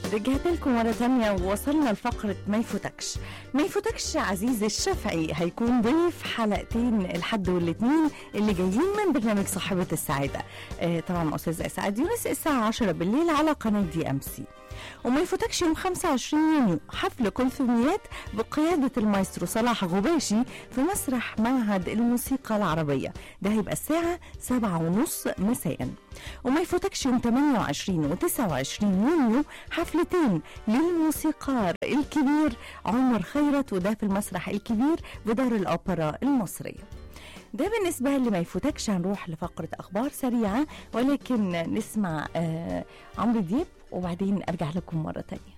رجعت لكم مرة تانية ووصلنا لفقرة ما يفوتكش ما يفوتكش عزيزي الشافعي هيكون ضيف حلقتين الحد والاثنين اللي جايين من برنامج صاحبة السعادة آه طبعا أستاذ إسعاد يونس الساعة 10 بالليل على قناة دي أم سي وما يفوتكش يوم 25 يونيو حفل كلثوميات بقيادة المايسترو صلاح غباشي في مسرح معهد الموسيقى العربية ده هيبقى الساعة سبعة ونص مساء وما يفوتكش يوم 28 و 29 يونيو حفلتين للموسيقار الكبير عمر خيرت وده في المسرح الكبير بدار الأوبرا المصرية ده بالنسبة اللي ما يفوتكش هنروح لفقرة أخبار سريعة ولكن نسمع آه عمرو دياب وبعدين أرجع لكم مرة تانية